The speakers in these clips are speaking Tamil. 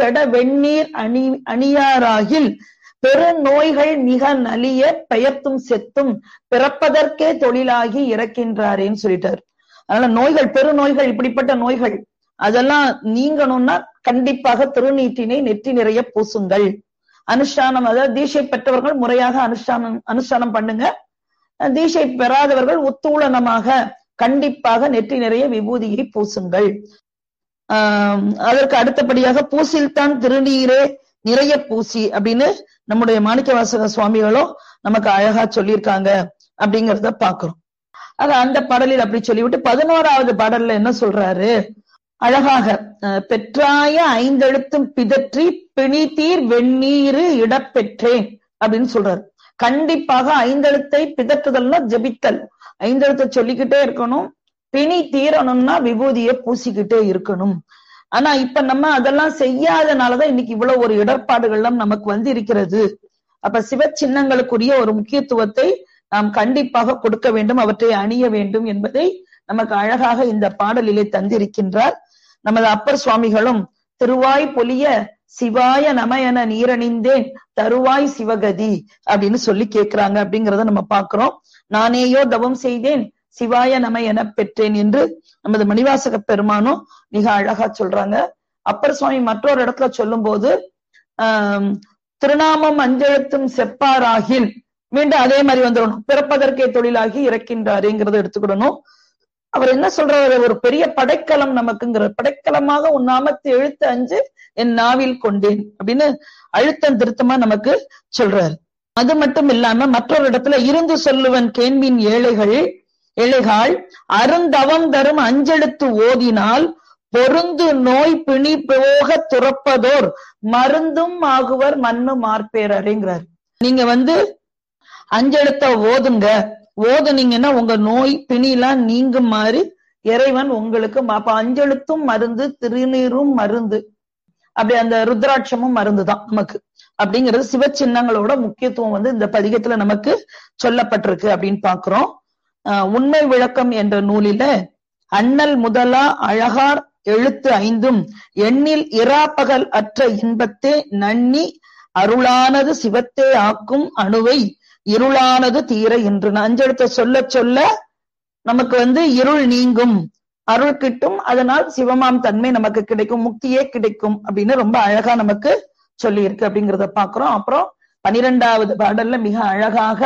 கெட வெந்நீர் அணி அணியாராகில் பெருநோய்கள் மிக நலிய பெயர்த்தும் செத்தும் பிறப்பதற்கே தொழிலாகி இறக்கின்றாரேன்னு சொல்லிட்டார் அதனால நோய்கள் பெருநோய்கள் இப்படிப்பட்ட நோய்கள் அதெல்லாம் நீங்கணும்னா கண்டிப்பாக திருநீற்றினை நெற்றி நிறைய பூசுங்கள் அனுஷ்டானம் அதாவது தீட்சை பெற்றவர்கள் முறையாக அனுஷ்டானம் அனுஷ்டானம் பண்ணுங்க தீட்சை பெறாதவர்கள் உத்தூளனமாக கண்டிப்பாக நெற்றி நிறைய விபூதியை பூசுங்கள் ஆஹ் அதற்கு அடுத்தபடியாக பூசில்தான் திருநீரே நிறைய பூசி அப்படின்னு நம்முடைய மாணிக்கவாசக சுவாமிகளும் நமக்கு அழகா சொல்லியிருக்காங்க அப்படிங்கறத பாக்குறோம் அது அந்த பாடலில் அப்படி சொல்லிவிட்டு பதினோராவது பாடல்ல என்ன சொல்றாரு அழகாக அஹ், பெற்றாய ஐந்தெழுத்தும் பிதற்றி பிணித்தீர் வெந்நீரு இடப்பெற்றேன் அப்படின்னு சொல்றாரு கண்டிப்பாக ஐந்தெழுத்தை பிதற்றுதல்னா ஜபித்தல் ஐந்தெழுத்தை சொல்லிக்கிட்டே இருக்கணும் பிணி தீரணும்னா விபூதியை பூசிக்கிட்டே இருக்கணும் ஆனா இப்ப நம்ம அதெல்லாம் செய்யாதனாலதான் இன்னைக்கு இவ்வளவு ஒரு இடர்பாடுகள்லாம் நமக்கு வந்து இருக்கிறது அப்ப சிவ சின்னங்களுக்குரிய ஒரு முக்கியத்துவத்தை நாம் கண்டிப்பாக கொடுக்க வேண்டும் அவற்றை அணிய வேண்டும் என்பதை நமக்கு அழகாக இந்த பாடலிலே தந்திருக்கின்றார் நமது அப்பர் சுவாமிகளும் திருவாய் பொலிய சிவாய நம என நீரணிந்தேன் தருவாய் சிவகதி அப்படின்னு சொல்லி கேட்கிறாங்க அப்படிங்கறத நம்ம பார்க்கிறோம் நானேயோ தவம் செய்தேன் சிவாய நம என பெற்றேன் என்று நமது மணிவாசக பெருமானும் மிக அழகா சொல்றாங்க அப்பர் சுவாமி மற்றொரு இடத்துல சொல்லும் போது ஆஹ் திருநாமம் அஞ்செழுத்தும் செப்பாராகில் மீண்டும் அதே மாதிரி வந்துடணும் பிறப்பதற்கே தொழிலாகி இறக்கின்றாருங்கிறத எடுத்துக்கிடணும் அவர் என்ன சொல்றாரு ஒரு பெரிய படைக்கலம் நமக்குங்கிற படைக்கலமாக உன் நாமத்தை எழுத்து அஞ்சு என் நாவில் கொண்டேன் அப்படின்னு அழுத்தம் திருத்தமா நமக்கு சொல்றாரு அது மட்டும் இல்லாம மற்றொரு இடத்துல இருந்து சொல்லுவன் கேள்வின் ஏழைகள் ஏழைகாள் அருந்தவம் தரும் அஞ்செழுத்து ஓதினால் பொருந்து நோய் பிணி போக துறப்பதோர் மருந்தும் ஆகுவர் மண்ணு மார்பேரறைங்கிறார் நீங்க வந்து அஞ்செழுத்த ஓதுங்க ஓதுனீங்கன்னா உங்க நோய் பிணிலாம் நீங்கும் மாதிரி இறைவன் உங்களுக்கு ம- அப்ப அஞ்செழுத்தும் மருந்து திருநீரும் மருந்து அப்படி அந்த ருத்ராட்சமும் மருந்து தான் நமக்கு அப்படிங்கிறது சிவச்சின்னங்களோட முக்கியத்துவம் வந்து இந்த பதிகத்துல நமக்கு சொல்லப்பட்டிருக்கு அப்படின்னு பாக்குறோம் ஆஹ் உண்மை விளக்கம் என்ற நூலில அண்ணல் முதலா அழகார் எழுத்து ஐந்தும் எண்ணில் இராப்பகல் அற்ற இன்பத்தே நன்னி அருளானது சிவத்தே ஆக்கும் அணுவை இருளானது தீர என்று அஞ்செழுத்த சொல்ல சொல்ல நமக்கு வந்து இருள் நீங்கும் அருள் கிட்டும் அதனால் சிவமாம் தன்மை நமக்கு கிடைக்கும் முக்தியே கிடைக்கும் அப்படின்னு ரொம்ப அழகா நமக்கு சொல்லி இருக்கு அப்படிங்கறத பாக்குறோம் அப்புறம் பனிரெண்டாவது பாடல்ல மிக அழகாக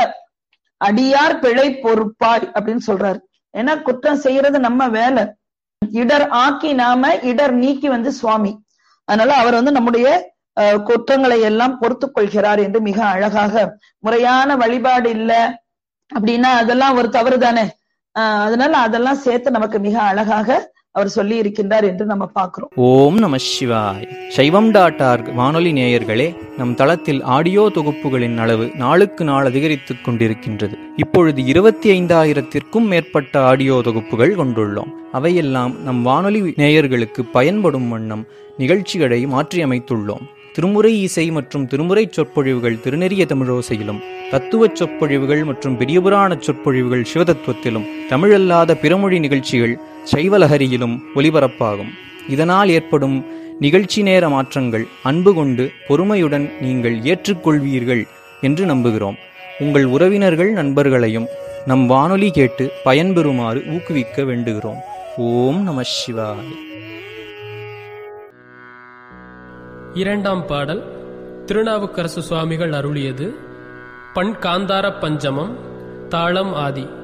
அடியார் பிழை பொறுப்பாய் அப்படின்னு சொல்றாரு ஏன்னா குற்றம் செய்யறது நம்ம வேலை இடர் ஆக்கி நாம இடர் நீக்கி வந்து சுவாமி அதனால அவர் வந்து நம்முடைய அஹ், குற்றங்களை எல்லாம் பொறுத்துக் கொள்கிறார் என்று மிக அழகாக முறையான வழிபாடு இல்ல அப்படின்னா அதெல்லாம் ஒரு தவறு தானே ஆஹ் அதனால அதெல்லாம் சேர்த்து நமக்கு மிக அழகாக அவர் சொல்லி இருக்கின்றார் என்று நம்ம பார்க்கிறோம் ஓம் நம சிவாய் சைவம் டாட் ஆர்க் வானொலி நேயர்களே நம் தளத்தில் ஆடியோ தொகுப்புகளின் அளவு நாளுக்கு நாள் அதிகரித்துக் கொண்டிருக்கின்றது இப்பொழுது இருபத்தி ஐந்தாயிரத்திற்கும் மேற்பட்ட ஆடியோ தொகுப்புகள் கொண்டுள்ளோம் அவையெல்லாம் நம் வானொலி நேயர்களுக்கு பயன்படும் வண்ணம் நிகழ்ச்சிகளை மாற்றியமைத்துள்ளோம் திருமுறை இசை மற்றும் திருமுறை சொற்பொழிவுகள் திருநெறிய தமிழோசையிலும் தத்துவச் சொற்பொழிவுகள் மற்றும் பெரியபுராண சொற்பொழிவுகள் சிவதத்துவத்திலும் தமிழல்லாத பிறமொழி நிகழ்ச்சிகள் சைவலஹரியிலும் ஒலிபரப்பாகும் இதனால் ஏற்படும் நிகழ்ச்சி நேர மாற்றங்கள் அன்பு கொண்டு பொறுமையுடன் நீங்கள் ஏற்றுக்கொள்வீர்கள் என்று நம்புகிறோம் உங்கள் உறவினர்கள் நண்பர்களையும் நம் வானொலி கேட்டு பயன்பெறுமாறு ஊக்குவிக்க வேண்டுகிறோம் ஓம் நம சிவாய் இரண்டாம் பாடல் திருநாவுக்கரசு சுவாமிகள் அருளியது பண் காந்தார பஞ்சமம் தாளம் ஆதி